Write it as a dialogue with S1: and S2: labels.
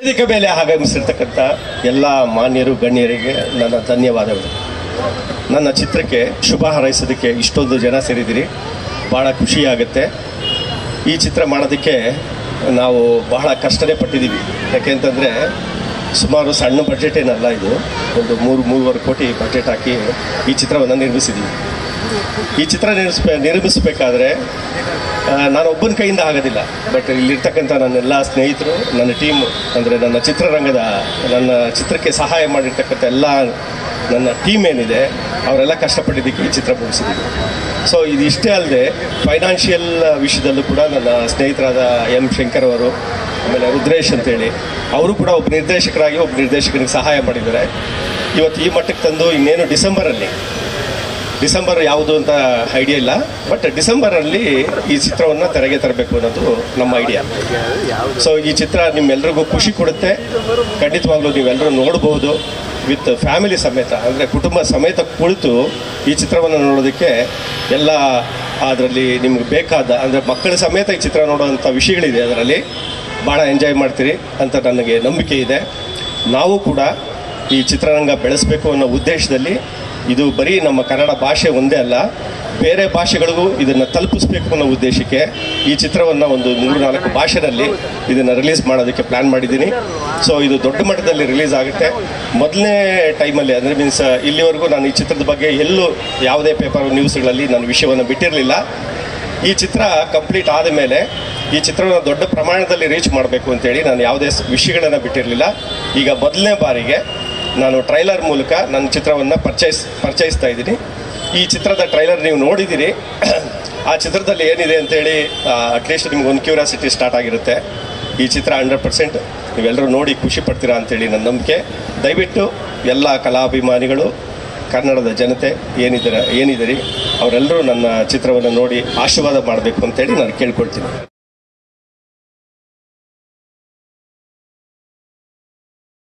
S1: ವೇದಿಕೆ ಮೇಲೆ ಆಗಮಿಸಿರ್ತಕ್ಕಂಥ ಎಲ್ಲ ಮಾನ್ಯರು ಗಣ್ಯರಿಗೆ ನನ್ನ ಧನ್ಯವಾದಗಳು ನನ್ನ ಚಿತ್ರಕ್ಕೆ ಶುಭ ಹಾರೈಸೋದಕ್ಕೆ ಇಷ್ಟೊಂದು ಜನ ಸೇರಿದಿರಿ ಭಾಳ ಖುಷಿಯಾಗುತ್ತೆ ಈ ಚಿತ್ರ ಮಾಡೋದಕ್ಕೆ ನಾವು ಬಹಳ ಕಷ್ಟನೇ ಪಟ್ಟಿದ್ದೀವಿ ಯಾಕೆಂತಂದರೆ ಸುಮಾರು ಸಣ್ಣ ಬಡ್ಜೆಟ್ ಏನಲ್ಲ ಇದು ಒಂದು ಮೂರು ಮೂರುವರೆ ಕೋಟಿ ಬಡ್ಜೆಟ್ ಹಾಕಿ ಈ ಚಿತ್ರವನ್ನು ನಿರ್ಮಿಸಿದ್ದೀವಿ ಈ ಚಿತ್ರ ನಿರ್ಮಿಸ್ಬೇ ನಿರ್ಮಿಸಬೇಕಾದ್ರೆ ನಾನು ಒಬ್ಬನ ಕೈಯಿಂದ ಆಗೋದಿಲ್ಲ ಬಟ್ ಇಲ್ಲಿರ್ತಕ್ಕಂಥ ನನ್ನೆಲ್ಲ ಸ್ನೇಹಿತರು ನನ್ನ ಟೀಮು ಅಂದರೆ ನನ್ನ ಚಿತ್ರರಂಗದ ನನ್ನ ಚಿತ್ರಕ್ಕೆ ಸಹಾಯ ಮಾಡಿರ್ತಕ್ಕಂಥ ಎಲ್ಲ ನನ್ನ ಟೀಮ್ ಏನಿದೆ ಅವರೆಲ್ಲ ಕಷ್ಟಪಟ್ಟಿದ್ದಕ್ಕೆ ಈ ಚಿತ್ರ ಮುಗಿಸಿದ್ದೀವಿ ಸೊ ಇದು ಇಷ್ಟೇ ಅಲ್ಲದೆ ಫೈನಾನ್ಷಿಯಲ್ ವಿಷಯದಲ್ಲೂ ಕೂಡ ನನ್ನ ಸ್ನೇಹಿತರಾದ ಎಂ ಶಂಕರ್ ಅವರು ಆಮೇಲೆ ರುದ್ರೇಶ್ ಅಂತೇಳಿ ಅವರು ಕೂಡ ಒಬ್ಬ ನಿರ್ದೇಶಕರಾಗಿ ಒಬ್ಬ ನಿರ್ದೇಶಕನಿಗೆ ಸಹಾಯ ಮಾಡಿದ್ದಾರೆ ಇವತ್ತು ಈ ಮಟ್ಟಕ್ಕೆ ತಂದು ಇನ್ನೇನು ಡಿಸೆಂಬರಲ್ಲಿ ಡಿಸೆಂಬರ್ ಯಾವುದು ಅಂತ ಐಡಿಯಾ ಇಲ್ಲ ಬಟ್ ಡಿಸೆಂಬರಲ್ಲಿ ಈ ಚಿತ್ರವನ್ನು ತೆರೆಗೆ ತರಬೇಕು ಅನ್ನೋದು ನಮ್ಮ ಐಡಿಯಾ ಸೊ ಈ ಚಿತ್ರ ನಿಮ್ಮೆಲ್ರಿಗೂ ಖುಷಿ ಕೊಡುತ್ತೆ ಖಂಡಿತವಾಗ್ಲೂ ನೀವೆಲ್ಲರೂ ನೋಡ್ಬೋದು ವಿತ್ ಫ್ಯಾಮಿಲಿ ಸಮೇತ ಅಂದರೆ ಕುಟುಂಬ ಸಮೇತ ಕುಳಿತು ಈ ಚಿತ್ರವನ್ನು ನೋಡೋದಕ್ಕೆ ಎಲ್ಲ ಅದರಲ್ಲಿ ನಿಮ್ಗೆ ಬೇಕಾದ ಅಂದರೆ ಮಕ್ಕಳ ಸಮೇತ ಈ ಚಿತ್ರ ನೋಡುವಂಥ ವಿಷಯಗಳಿದೆ ಅದರಲ್ಲಿ ಭಾಳ ಎಂಜಾಯ್ ಮಾಡ್ತೀರಿ ಅಂತ ನನಗೆ ನಂಬಿಕೆ ಇದೆ ನಾವು ಕೂಡ ಈ ಚಿತ್ರರಂಗ ಬೆಳೆಸಬೇಕು ಅನ್ನೋ ಉದ್ದೇಶದಲ್ಲಿ ಇದು ಬರೀ ನಮ್ಮ ಕನ್ನಡ ಭಾಷೆ ಒಂದೇ ಅಲ್ಲ ಬೇರೆ ಭಾಷೆಗಳಿಗೂ ಇದನ್ನು ತಲುಪಿಸ್ಬೇಕು ಅನ್ನೋ ಉದ್ದೇಶಕ್ಕೆ ಈ ಚಿತ್ರವನ್ನು ಒಂದು ಮೂರು ನಾಲ್ಕು ಭಾಷೆನಲ್ಲಿ ಇದನ್ನು ರಿಲೀಸ್ ಮಾಡೋದಕ್ಕೆ ಪ್ಲ್ಯಾನ್ ಮಾಡಿದ್ದೀನಿ ಸೊ ಇದು ದೊಡ್ಡ ಮಟ್ಟದಲ್ಲಿ ರಿಲೀಸ್ ಆಗುತ್ತೆ ಮೊದಲನೇ ಟೈಮಲ್ಲಿ ಅಂದರೆ ಮೀನ್ಸ್ ಇಲ್ಲಿವರೆಗೂ ನಾನು ಈ ಚಿತ್ರದ ಬಗ್ಗೆ ಎಲ್ಲೂ ಯಾವುದೇ ಪೇಪರ್ ನ್ಯೂಸ್ಗಳಲ್ಲಿ ನಾನು ವಿಷಯವನ್ನು ಬಿಟ್ಟಿರಲಿಲ್ಲ ಈ ಚಿತ್ರ ಕಂಪ್ಲೀಟ್ ಆದ ಮೇಲೆ ಈ ಚಿತ್ರವನ್ನು ದೊಡ್ಡ ಪ್ರಮಾಣದಲ್ಲಿ ರೀಚ್ ಮಾಡಬೇಕು ಅಂತೇಳಿ ನಾನು ಯಾವುದೇ ಸ್- ವಿಷಯಗಳನ್ನು ಬಿಟ್ಟಿರಲಿಲ್ಲ ಈಗ ಮೊದಲನೇ ಬಾರಿಗೆ ನಾನು ಟ್ರೈಲರ್ ಮೂಲಕ ನನ್ನ ಚಿತ್ರವನ್ನು ಪರ್ಚೇಸ್ ಪರಿಚಯಿಸ್ತಾ ಇದ್ದೀನಿ ಈ ಚಿತ್ರದ ಟ್ರೈಲರ್ ನೀವು ನೋಡಿದ್ದೀರಿ ಆ ಚಿತ್ರದಲ್ಲಿ ಏನಿದೆ ಅಂತೇಳಿ ಅಟ್ಲೀಸ್ಟ್ ನಿಮ್ಗೆ ಒಂದು ಕ್ಯೂರಿಯಾಸಿಟಿ ಸ್ಟಾರ್ಟ್ ಆಗಿರುತ್ತೆ ಈ ಚಿತ್ರ ಹಂಡ್ರೆಡ್ ಪರ್ಸೆಂಟ್ ನೀವೆಲ್ಲರೂ ನೋಡಿ ಖುಷಿ ಪಡ್ತೀರಾ ಅಂತೇಳಿ ನನ್ನ ನಂಬಿಕೆ ದಯವಿಟ್ಟು ಎಲ್ಲ ಕಲಾಭಿಮಾನಿಗಳು ಕನ್ನಡದ ಜನತೆ ಏನಿದ್ದಾರೆ ಏನಿದ್ದೀರಿ ಅವರೆಲ್ಲರೂ ನನ್ನ ಚಿತ್ರವನ್ನು ನೋಡಿ ಆಶೀರ್ವಾದ ಮಾಡಬೇಕು ಅಂತೇಳಿ ನಾನು ಕೇಳ್ಕೊಳ್ತೀನಿ